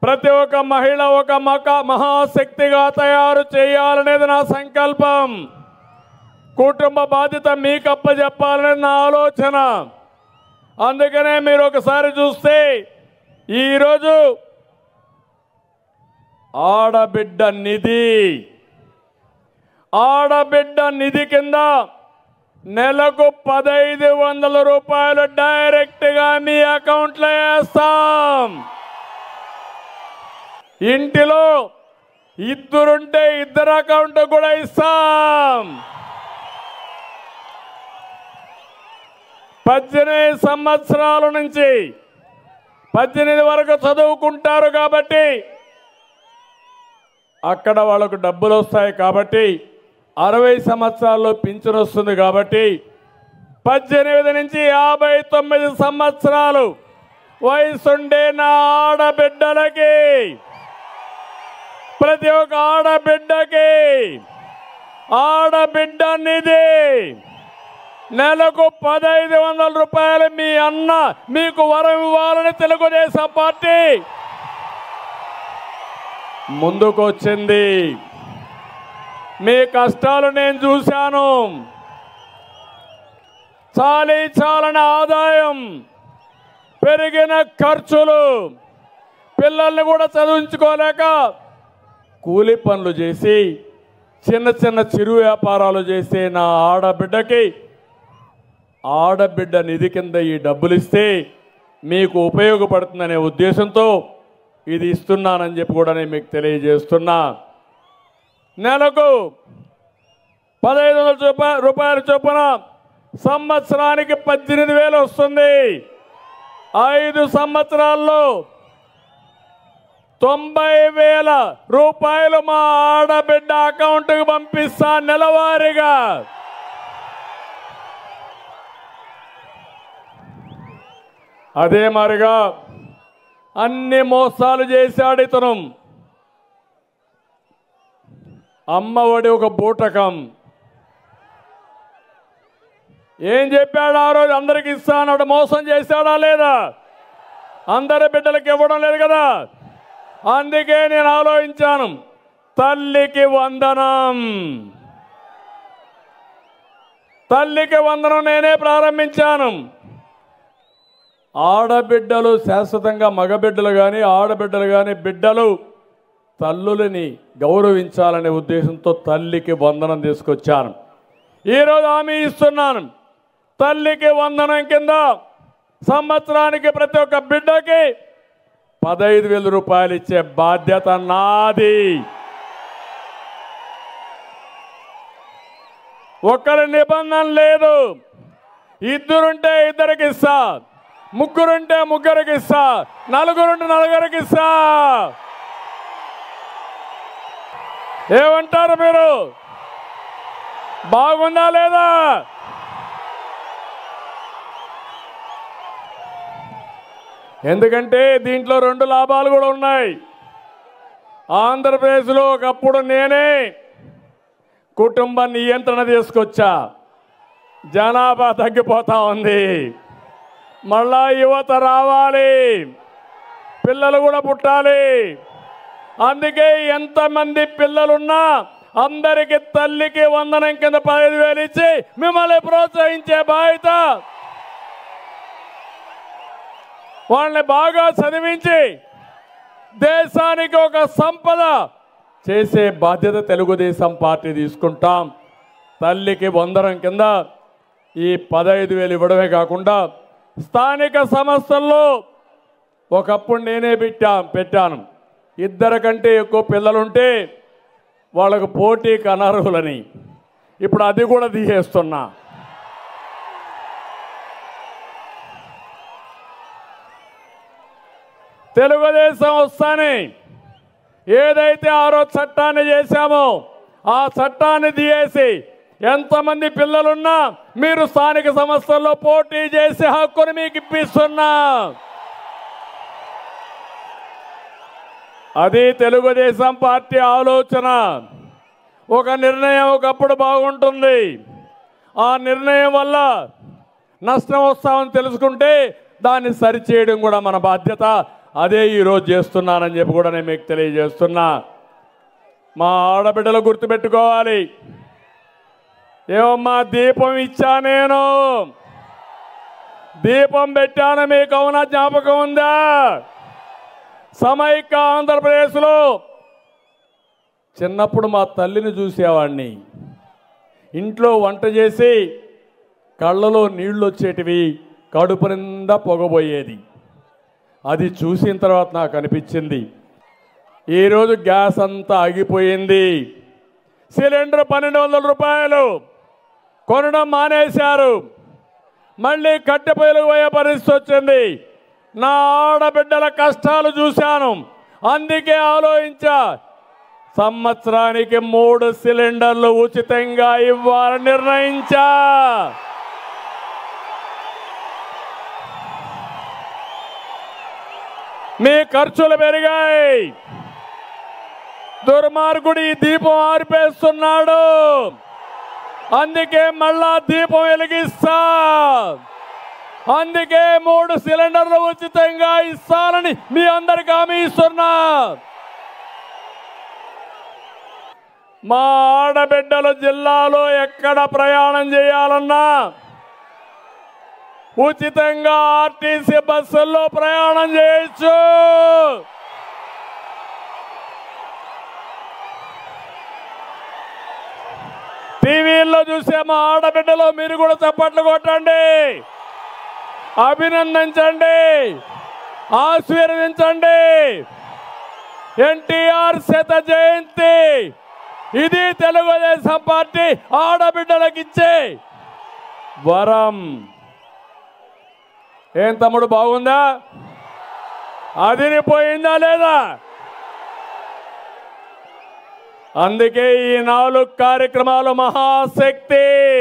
ప్రతి ఒక్క మహిళ ఒక మక మహాశక్తిగా తయారు చేయాలనేది నా సంకల్పం కుటుంబ బాధ్యత మీకు అప్పచెప్పాలనేది నా ఆలోచన అందుకనే మీరు ఒకసారి చూస్తే ఈరోజు ఆడబిడ్డ నిధి ఆడబిడ్డ నిధి కింద నెలకు పదైదు వందల రూపాయలు డైరెక్ట్గా మీ అకౌంట్లో వేస్తాం ఇంటిలో ఇద్దరుంటే ఇద్దరు అకౌంట్ కూడా ఇస్తాం పద్దెనిమిది సంవత్సరాల నుంచి పద్దెనిమిది వరకు చదువుకుంటారు కాబట్టి అక్కడ వాళ్ళకు డబ్బులు వస్తాయి కాబట్టి అరవై సంవత్సరాల్లో పింఛన్ వస్తుంది కాబట్టి పద్దెనిమిది నుంచి యాభై తొమ్మిది సంవత్సరాలు వయసుండే నా ఆడబిడ్డలకి ప్రతి ఒక్క ఆడబిడ్డకి ఆడబిడ్డ నిధి నెలకు పదహైదు వందల రూపాయలు మీ అన్న మీకు వరం ఇవ్వాలని తెలుగుదేశం పార్టీ ముందుకు వచ్చింది మీ కష్టాలు నేను చూశాను చాలీ చాలని ఆదాయం పెరిగిన ఖర్చులు పిల్లల్ని కూడా చదివించుకోలేక కూలి పనులు చేసి చిన్న చిన్న చిరు వ్యాపారాలు చేసే నా ఆడబిడ్డకి ఆడబిడ్డ నిధి కింద ఈ డబ్బులు ఇస్తే మీకు ఉపయోగపడుతుందనే ఉద్దేశంతో ఇది ఇస్తున్నానని చెప్పి కూడా నేను మీకు తెలియజేస్తున్నా నెలకు పదహైదు వందల చొప్ప రూపాయల చొప్పున సంవత్సరానికి పద్దెనిమిది వేలు వస్తుంది ఐదు సంవత్సరాల్లో తొంభై వేల రూపాయలు మా ఆడబిడ్డ అకౌంట్కి పంపిస్తా నెలవారీగా అదే మరిగా అన్ని మోసాలు చేశాడు ఇతను అమ్మఒడి ఒక బూటకం ఏం చెప్పాడు ఆ రోజు అందరికి ఇస్తానన్నాడు మోసం చేశాడా లేదా అందరి బిడ్డలకు ఇవ్వడం లేదు కదా అందుకే నేను ఆలోచించాను తల్లికి వందనం తల్లికి వందనం నేనే ప్రారంభించాను ఆడబిడ్డలు శాశ్వతంగా మగబిడ్డలు కానీ ఆడబిడ్డలు కానీ బిడ్డలు తల్లులని గౌరవించాలనే ఉద్దేశంతో తల్లికి వందనం తీసుకొచ్చాను ఈరోజు హామీ ఇస్తున్నాను తల్లికి వందనం కింద సంవత్సరానికి ప్రతి ఒక్క బిడ్డకి పదహైదు వేల రూపాయలు ఇచ్చే బాధ్యత నాది ఒక్కరి నిబంధన లేదు ఇద్దరుంటే ఇద్దరికి ఇస్తా ముగ్గురుంటే ముగ్గురికి ఇస్తా నలుగురుంటే నలుగురికి ఇస్తా ఏమంటారు మీరు బాగుందా లేదా ఎందుకంటే దీంట్లో రెండు లాభాలు కూడా ఉన్నాయి ఆంధ్రప్రదేశ్లో ఒకప్పుడు నేనే కుటుంబ నియంత్రణ తీసుకొచ్చా జనాభా తగ్గిపోతా ఉంది మళ్ళా యువత రావాలి పిల్లలు కూడా పుట్టాలి అందుకే ఎంతమంది పిల్లలున్నా అందరికి తల్లికి వందనం కింద పదహైదు వేలు ఇచ్చి మిమ్మల్ని ప్రోత్సహించే బాధ్యత వాళ్ళని బాగా చదివించి దేశానికి ఒక సంపద చేసే బాధ్యత తెలుగుదేశం పార్టీ తీసుకుంటాం తల్లికి వందనం కింద ఈ పదహైదు వేలు ఇవ్వడమే కాకుండా స్థానిక సంస్థల్లో ఒకప్పుడు నేనే పెట్టా పెట్టాను ఇద్దరు కంటే ఎక్కువ పిల్లలుంటే వాళ్ళకు పోటీకి అనర్హులని ఇప్పుడు అది కూడా తీసేస్తున్నా తెలుగుదేశం వస్తానే ఏదైతే ఆ రోజు చట్టాన్ని చేశామో ఆ చట్టాన్ని తీయేసి ఎంతమంది పిల్లలున్నా మీరు స్థానిక సంస్థల్లో పోటీ చేసే హక్కును మీకు ఇప్పిస్తున్నా అది తెలుగుదేశం పార్టీ ఆలోచన ఒక నిర్ణయం ఒకప్పుడు బాగుంటుంది ఆ నిర్ణయం వల్ల నష్టం వస్తామని తెలుసుకుంటే దాన్ని సరిచేయడం కూడా మన బాధ్యత అదే ఈరోజు చేస్తున్నానని చెప్పి కూడా నేను మీకు తెలియజేస్తున్నా మా ఆడబిడ్డలు గుర్తుపెట్టుకోవాలి ఏమమ్మా దీపం ఇచ్చా నేను దీపం పెట్టాను మీకు అవునా జ్ఞాపకం ఉందా సమైక్య ఆంధ్రప్రదేశ్లో చిన్నప్పుడు మా తల్లిని చూసేవాడిని ఇంట్లో వంట చేసి కళ్ళలో నీళ్లు వచ్చేటివి కడుపు నిండా పొగబోయేది అది చూసిన తర్వాత నాకు అనిపించింది ఈరోజు గ్యాస్ అంతా ఆగిపోయింది సిలిండర్ పన్నెండు వందల రూపాయలు కొనడం మానేశారు మళ్ళీ కట్టె పొయ్యిలు పోయే పరిస్థితి వచ్చింది నా ఆడబిడ్డల కష్టాలు చూశాను అందుకే ఆలోచించా సంవత్సరానికి మూడు సిలిండర్లు ఉచితంగా ఇవ్వాలని నిర్ణయించా మీ ఖర్చులు పెరిగాయి దుర్మార్గుడు ఈ దీపం ఆర్పేస్తున్నాడు అందుకే మళ్ళా దీపం వెలిగిస్తా అందుకే మూడు సిలిండర్లు ఉచితంగా ఇస్తానని మీ అందరికి హామీ ఇస్తున్నా మా ఆడబిడ్డలు జిల్లాలో ఎక్కడ ప్రయాణం చేయాలన్నా ఉచితంగా ఆర్టీసీ బస్సుల్లో ప్రయాణం చేయొచ్చు టీవీల్లో చూసే మా ఆడబిడ్డలు మీరు కూడా చప్పట్లు కొట్టండి అభినందించండి ఆశీర్వదించండి ఎన్టీఆర్ శత జయంతి ఇది తెలుగుదేశం పార్టీ ఆడబిడ్డలకు ఇచ్చే వరం ఏం తమ్ముడు బాగుందా అదిరిపోయిందా లేదా అందుకే ఈ నాలుగు కార్యక్రమాలు మహాశక్తి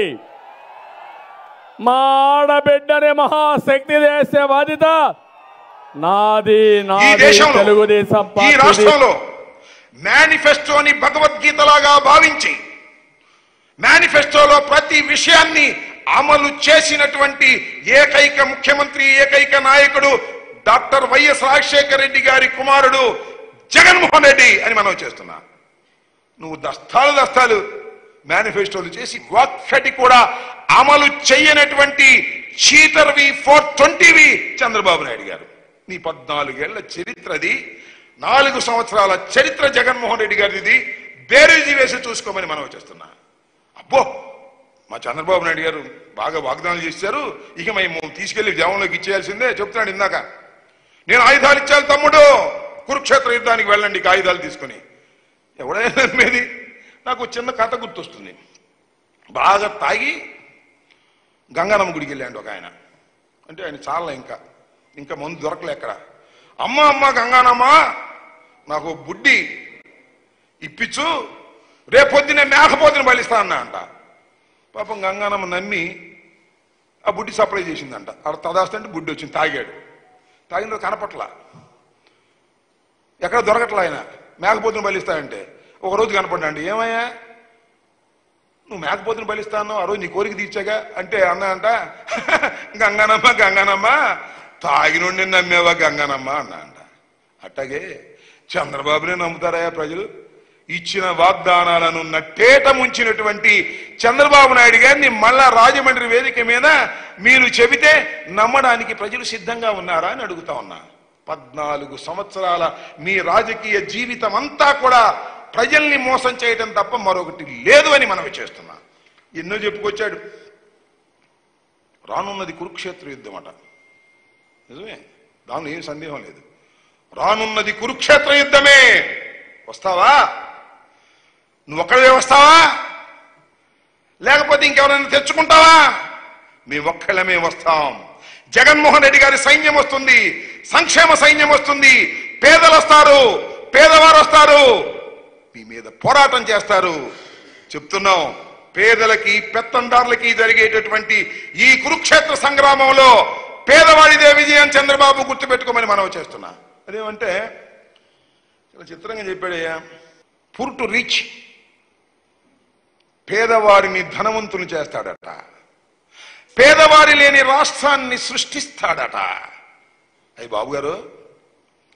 మా ఆడబిడ్డని మహాశక్తి చేసే బాధ్యత నాది ఈ నాది దేశంలో తెలుగుదేశం ఈ పార్టీ రాష్ట్రంలో మేనిఫెస్టోని భగవద్గీతలాగా భావించి మేనిఫెస్టోలో ప్రతి విషయాన్ని అమలు చేసినటువంటి ఏకైక ముఖ్యమంత్రి ఏకైక నాయకుడు డాక్టర్ వైఎస్ రాజశేఖర రెడ్డి గారి కుమారుడు జగన్మోహన్ రెడ్డి అని మనం చేస్తున్నా నువ్వు దస్తాలు దస్తాలు మేనిఫెస్టోలు చేసి ఒక్కటి కూడా అమలు చేయనటువంటి చీటర్వి ఫోర్ ట్వంటీవి చంద్రబాబు నాయుడు గారు నీ పద్నాలుగేళ్ల చరిత్రది నాలుగు సంవత్సరాల చరిత్ర జగన్మోహన్ రెడ్డి గారిది బేరేజీ వేసి చూసుకోమని మనం చేస్తున్నా అబ్బో మా చంద్రబాబు నాయుడు గారు బాగా వాగ్దానాలు చేశారు ఇక మేము తీసుకెళ్లి జవంలోకి ఇచ్చేయాల్సిందే చెప్తున్నాడు ఇందాక నేను ఆయుధాలు ఇచ్చాను తమ్ముడు కురుక్షేత్ర యుద్ధానికి వెళ్ళండి ఇక ఆయుధాలు తీసుకుని ఎవడైనా నమ్మేది నాకు ఒక చిన్న కథ గుర్తొస్తుంది బాగా తాగి గంగానమ్మ గుడికి వెళ్ళాడు ఒక ఆయన అంటే ఆయన చాలా ఇంకా ఇంకా మందు దొరకలే ఎక్కడ అమ్మ అమ్మ గంగానమ్మ నాకు ఓ బుడ్డి ఇప్పించు రేపొద్దునే మేకపోతుని బలిస్తా అన్నా అంట పాపం గంగానమ్మ నమ్మి ఆ బుడ్డి సప్లై చేసిందంట అక్కడ తదాస్తుంటే బుడ్డి వచ్చింది తాగాడు తాగిన రోజు కనపట్ల ఎక్కడ దొరకట్లా ఆయన మేకపోతుని బలిస్తాయంటే ఒక రోజు కనపడ్డాండి ఏమయ్యా నువ్వు మేకపోతుని బలిస్తాను ఆ రోజు నీ కోరిక తీర్చాగా అంటే అన్నా అంట గంగానమ్మ గంగానమ్మ తాగినుండి నమ్మేవా గంగానమ్మ అన్నా అంట అట్టాగే చంద్రబాబునే నమ్ముతారయ్యా ప్రజలు ఇచ్చిన వాగ్దానాలను నట్టేట ముంచినటువంటి చంద్రబాబు నాయుడు గారిని మళ్ళా రాజమండ్రి వేదిక మీద మీరు చెబితే నమ్మడానికి ప్రజలు సిద్ధంగా ఉన్నారా అని అడుగుతా ఉన్నా పద్నాలుగు సంవత్సరాల మీ రాజకీయ జీవితం అంతా కూడా ప్రజల్ని మోసం చేయటం తప్ప మరొకటి లేదు అని మనం చేస్తున్నా ఎన్నో చెప్పుకొచ్చాడు రానున్నది కురుక్షేత్ర యుద్ధం అట నిజమే దానిలో ఏం సందేహం లేదు రానున్నది కురుక్షేత్ర యుద్ధమే వస్తావా నువ్వు ఒక్కడే వస్తావా లేకపోతే ఇంకెవరైనా తెచ్చుకుంటావా మీ ఒక్కళ్ళమే వస్తాం జగన్మోహన్ రెడ్డి గారి సైన్యం వస్తుంది సంక్షేమ సైన్యం వస్తుంది పేదలు వస్తారు పేదవారు వస్తారు మీ మీద పోరాటం చేస్తారు చెప్తున్నాం పేదలకి పెత్తందారులకి జరిగేటటువంటి ఈ కురుక్షేత్ర సంగ్రామంలో పేదవాడిదే విజయం చంద్రబాబు గుర్తుపెట్టుకోమని మనం చేస్తున్నా అదేమంటే చాలా చిత్రంగా చెప్పాడయ్యా పుర్ టు రీచ్ పేదవారిని ధనవంతులు చేస్తాడట పేదవారి లేని రాష్ట్రాన్ని సృష్టిస్తాడట అయ్యి బాబు గారు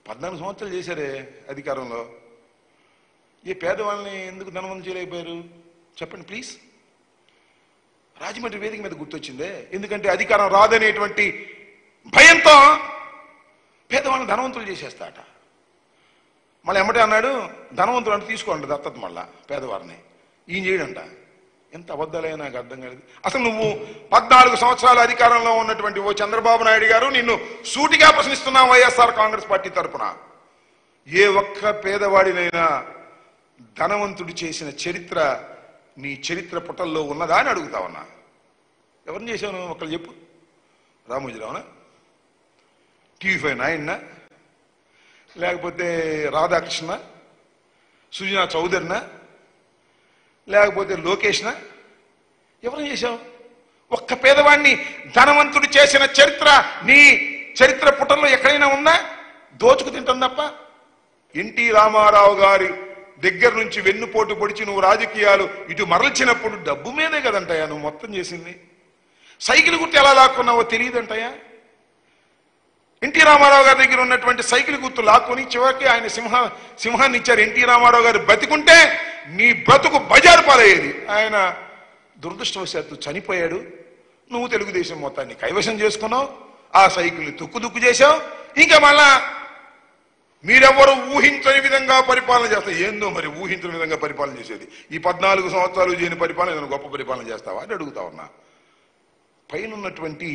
పద్నాలుగు సంవత్సరాలు చేశారే అధికారంలో ఏ పేదవాళ్ళని ఎందుకు ధనవంతం చేయలేకపోయారు చెప్పండి ప్లీజ్ రాజమండ్రి వేదిక మీద గుర్తొచ్చిందే ఎందుకంటే అధికారం రాదనేటువంటి భయంతో పేదవాళ్ళని ధనవంతులు చేసేస్తాట మళ్ళీ ఎమ్మటే అన్నాడు ధనవంతులు అంటే తీసుకోండి దత్తత మళ్ళా పేదవారిని ఈయన చేయడంట ఎంత అబద్ధాలే నాకు అర్థం కాలేదు అసలు నువ్వు పద్నాలుగు సంవత్సరాల అధికారంలో ఉన్నటువంటి ఓ చంద్రబాబు నాయుడు గారు నిన్ను సూటిగా ప్రశ్నిస్తున్నావు వైఎస్ఆర్ కాంగ్రెస్ పార్టీ తరపున ఏ ఒక్క పేదవాడినైనా ధనవంతుడు చేసిన చరిత్ర నీ చరిత్ర పుటల్లో ఉన్నదా అని అడుగుతా ఉన్నా ఎవరిని చేశావు నువ్వు ఒకళ్ళు చెప్పు రామోజీరావునా టీవీ ఫైవ్ నాయన్న లేకపోతే రాధాకృష్ణ సుజనా చౌదరినా లేకపోతే లోకేష్నా ఎవరిని చేశావు ఒక్క పేదవాడిని ధనవంతుడు చేసిన చరిత్ర నీ చరిత్ర పుటల్లో ఎక్కడైనా ఉందా దోచుకు తింటాం తప్ప ఎన్టీ రామారావు గారి దగ్గర నుంచి వెన్నుపోటు పొడిచి నువ్వు రాజకీయాలు ఇటు మరల్చినప్పుడు డబ్బు మీదే కదంటయ్యా నువ్వు మొత్తం చేసింది సైకిల్ గుర్తు ఎలా లాక్కున్నావో తెలియదంటయ్యా ఎన్టీ రామారావు గారి దగ్గర ఉన్నటువంటి సైకిల్ గుర్తు లాక్కొని చివరికి ఆయన సింహ సింహాన్ని ఇచ్చారు ఎన్టీ రామారావు గారు బతికుంటే నీ బతుకు బజారు పాలయ్యేది ఆయన దురదృష్టవశాత్తు చనిపోయాడు నువ్వు తెలుగుదేశం మొత్తాన్ని కైవశం చేసుకున్నావు ఆ సైకిల్ని తుక్కు దుక్కు చేశావు ఇంకా మళ్ళా మీరెవ్వరు ఊహించని విధంగా పరిపాలన చేస్తారు ఏందో మరి ఊహించని విధంగా పరిపాలన చేసేది ఈ పద్నాలుగు సంవత్సరాలు చేయని పరిపాలన ఏదైనా గొప్ప పరిపాలన చేస్తావా అని అడుగుతా ఉన్నా పైన ఉన్నటువంటి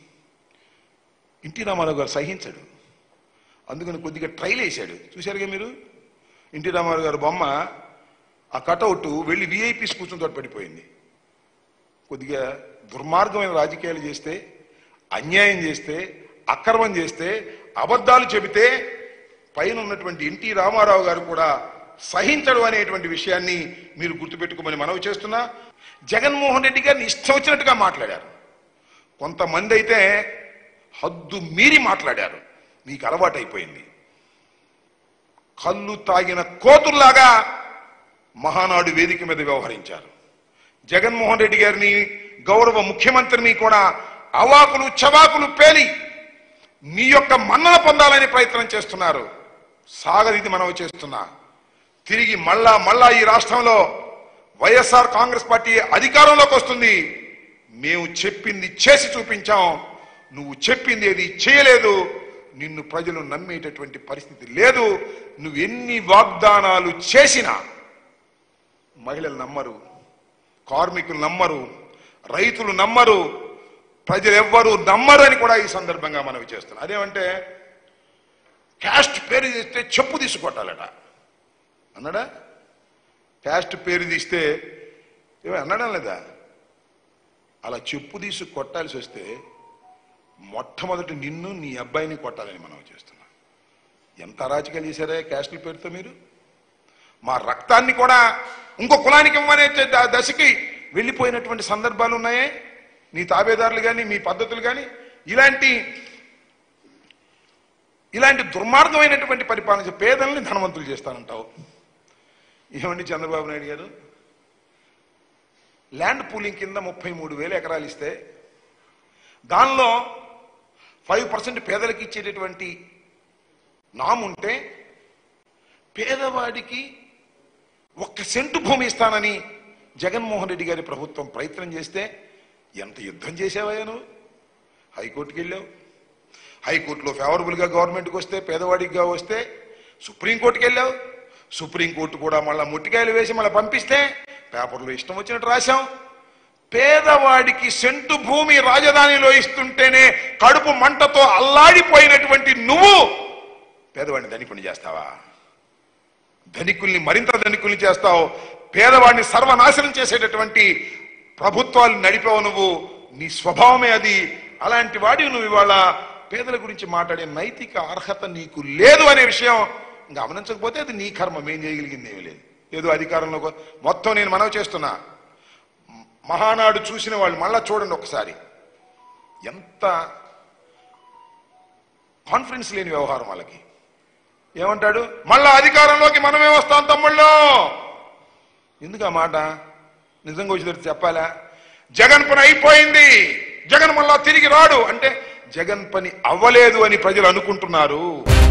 ఎన్టీ రామారావు గారు సహించాడు అందుకని కొద్దిగా ట్రైల్ వేశాడు చూశారుగా మీరు ఎన్టీ రామారావు గారు బొమ్మ ఆ కటౌట్ వెళ్ళి విఐపీస్ కూర్చుని తోట పడిపోయింది కొద్దిగా దుర్మార్గమైన రాజకీయాలు చేస్తే అన్యాయం చేస్తే అక్రమం చేస్తే అబద్ధాలు చెబితే పైన ఉన్నటువంటి ఎన్టీ రామారావు గారు కూడా సహించడు అనేటువంటి విషయాన్ని మీరు గుర్తుపెట్టుకోమని మనవి చేస్తున్నా జగన్మోహన్ రెడ్డి గారిని ఇష్టం వచ్చినట్టుగా మాట్లాడారు కొంతమంది అయితే హద్దు మీరి మాట్లాడారు మీకు అలవాటైపోయింది కళ్ళు తాగిన కోతుల్లాగా మహానాడు వేదిక మీద వ్యవహరించారు జగన్మోహన్ రెడ్డి గారిని గౌరవ ముఖ్యమంత్రిని కూడా అవాకులు చవాకులు పేలి మీ యొక్క మన్నన పొందాలని ప్రయత్నం చేస్తున్నారు సాగదిది మనం చేస్తున్నా తిరిగి మళ్ళా మళ్ళా ఈ రాష్ట్రంలో వైఎస్ఆర్ కాంగ్రెస్ పార్టీ అధికారంలోకి వస్తుంది మేము చెప్పింది చేసి చూపించాం నువ్వు చెప్పింది ఏది చేయలేదు నిన్ను ప్రజలు నమ్మేటటువంటి పరిస్థితి లేదు నువ్వు ఎన్ని వాగ్దానాలు చేసినా మహిళలు నమ్మరు కార్మికులు నమ్మరు రైతులు నమ్మరు ప్రజలు ఎవ్వరూ నమ్మరు అని కూడా ఈ సందర్భంగా మనవి చేస్తున్నాం అదేమంటే క్యాస్ట్ పేరు తీస్తే చెప్పు తీసుకొట్టాలట అన్నాడా క్యాస్ట్ పేరు తీస్తే ఏమో అన్నాడా లేదా అలా చెప్పు తీసి కొట్టాల్సి వస్తే మొట్టమొదటి నిన్ను నీ అబ్బాయిని కొట్టాలని మనం చేస్తున్నాం ఎంత అరాచకాలు చేశారా క్యాస్టుల పేరుతో మీరు మా రక్తాన్ని కూడా ఇంకో కులానికి ఇవ్వనే ద- దశకి వెళ్ళిపోయినటువంటి సందర్భాలు ఉన్నాయే నీ తాబేదారులు కానీ మీ పద్ధతులు కానీ ఇలాంటి ఇలాంటి దుర్మార్గమైనటువంటి పరిపాలన చే- పేదల్ని ధనవంతులు చేస్తానంటావు ఏమండి చంద్రబాబు నాయుడు గారు ల్యాండ్ పూలింగ్ కింద ముప్పై మూడు వేల ఎకరాలు ఇస్తే దానిలో ఫైవ్ పర్సెంట్ పేదలకు ఇచ్చేటటువంటి నాముంటే పేదవాడికి ఒక్క సెంటు భూమి ఇస్తానని జగన్మోహన్ రెడ్డి గారి ప్రభుత్వం ప్రయత్నం చేస్తే ఎంత యుద్ధం చేసావయ్యా నువ్వు హైకోర్టుకి వెళ్ళావు హైకోర్టులో ఫేవరబుల్గా గవర్నమెంట్కి వస్తే పేదవాడికి వస్తే సుప్రీంకోర్టుకి వెళ్ళావు సుప్రీంకోర్టు కూడా మళ్ళీ ముట్టికాయలు వేసి మళ్ళీ పంపిస్తే పేపర్లో ఇష్టం వచ్చినట్టు రాశాం పేదవాడికి సెంటు భూమి రాజధానిలో ఇస్తుంటేనే కడుపు మంటతో అల్లాడిపోయినటువంటి నువ్వు పేదవాడిని ధనికుని చేస్తావా ధనికుల్ని మరింత ధనికుల్ని చేస్తావు పేదవాడిని సర్వనాశనం చేసేటటువంటి ప్రభుత్వాలు నడిపావు నువ్వు నీ స్వభావమే అది అలాంటి వాడివి నువ్వు ఇవాళ పేదల గురించి మాట్లాడే నైతిక అర్హత నీకు లేదు అనే విషయం గమనించకపోతే అది నీ కర్మ మేం చేయగలిగింది ఏమీ లేదు ఏదో అధికారంలో కొ- మొత్తం నేను మనవి చేస్తున్నా మహానాడు చూసిన వాళ్ళు మళ్ళా చూడండి ఒకసారి ఎంత కాన్ఫిడెన్స్ లేని వ్యవహారం వాళ్ళకి ఏమంటాడు మళ్ళా అధికారంలోకి మనమే వస్తాం తమ్ముళ్ళు ఎందుకు ఆ మాట నిజంగా వచ్చి చెప్పాలా జగన్ పని అయిపోయింది జగన్ మళ్ళా తిరిగి రాడు అంటే జగన్ పని అవ్వలేదు అని ప్రజలు అనుకుంటున్నారు